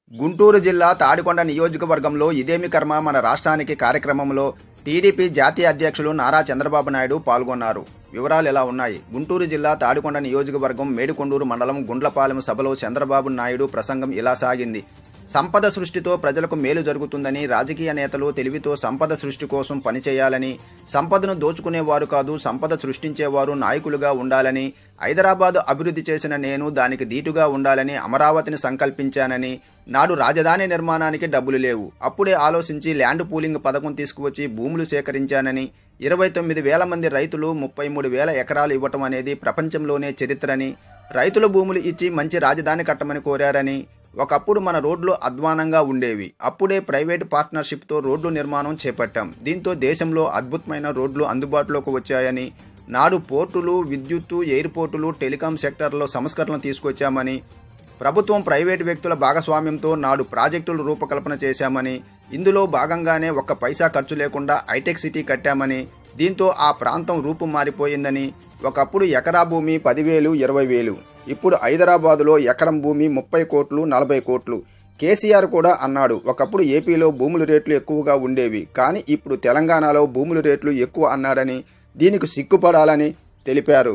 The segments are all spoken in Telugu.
గుంటూరు జిల్లా తాడికొండ నియోజకవర్గంలో ఇదేమి కర్మ మన రాష్ట్రానికి కార్యక్రమంలో టీడీపీ జాతీయ అధ్యక్షులు నారా చంద్రబాబు నాయుడు పాల్గొన్నారు వివరాలు ఎలా ఉన్నాయి గుంటూరు జిల్లా తాడికొండ నియోజకవర్గం మేడికొండూరు మండలం గుండ్లపాలెం సభలో చంద్రబాబు నాయుడు ప్రసంగం ఇలా సాగింది సంపద సృష్టితో ప్రజలకు మేలు జరుగుతుందని రాజకీయ నేతలు తెలివితో సంపద సృష్టి కోసం పనిచేయాలని సంపదను దోచుకునేవారు కాదు సంపద సృష్టించేవారు నాయకులుగా ఉండాలని హైదరాబాద్ అభివృద్ధి చేసిన నేను దానికి దీటుగా ఉండాలని అమరావతిని సంకల్పించానని నాడు రాజధాని నిర్మాణానికి డబ్బులు లేవు అప్పుడే ఆలోచించి ల్యాండ్ పూలింగ్ పథకం తీసుకువచ్చి భూములు సేకరించానని ఇరవై తొమ్మిది వేల మంది రైతులు ముప్పై మూడు వేల ఎకరాలు ఇవ్వటం అనేది ప్రపంచంలోనే చరిత్రని రైతుల భూములు ఇచ్చి మంచి రాజధాని కట్టమని కోరారని ఒకప్పుడు మన రోడ్లు అధ్వానంగా ఉండేవి అప్పుడే ప్రైవేట్ పార్ట్నర్షిప్తో రోడ్లు నిర్మాణం చేపట్టాం దీంతో దేశంలో అద్భుతమైన రోడ్లు అందుబాటులోకి వచ్చాయని నాడు పోర్టులు విద్యుత్తు ఎయిర్పోర్టులు టెలికాం సెక్టార్లో సంస్కరణలు తీసుకొచ్చామని ప్రభుత్వం ప్రైవేటు వ్యక్తుల భాగస్వామ్యంతో నాడు ప్రాజెక్టులు రూపకల్పన చేశామని ఇందులో భాగంగానే ఒక్క పైసా ఖర్చు లేకుండా హైటెక్ సిటీ కట్టామని దీంతో ఆ ప్రాంతం రూపు మారిపోయిందని ఒకప్పుడు ఎకరా భూమి పదివేలు ఇరవై వేలు ఇప్పుడు హైదరాబాదులో ఎకరం భూమి ముప్పై కోట్లు నలభై కోట్లు కేసీఆర్ కూడా అన్నాడు ఒకప్పుడు ఏపీలో భూముల రేట్లు ఎక్కువగా ఉండేవి కానీ ఇప్పుడు తెలంగాణలో భూముల రేట్లు ఎక్కువ అన్నాడని దీనికి సిగ్గుపడాలని తెలిపారు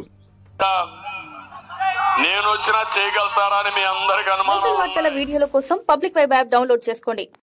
నేను వచ్చినా చేయగలుగుతారా అని మీ అందరికి అనుమానం లోకల్ వార్తల వీడియోల కోసం పబ్లిక్ వెబ్ యాప్ డౌన్లోడ్ చేసుకోండి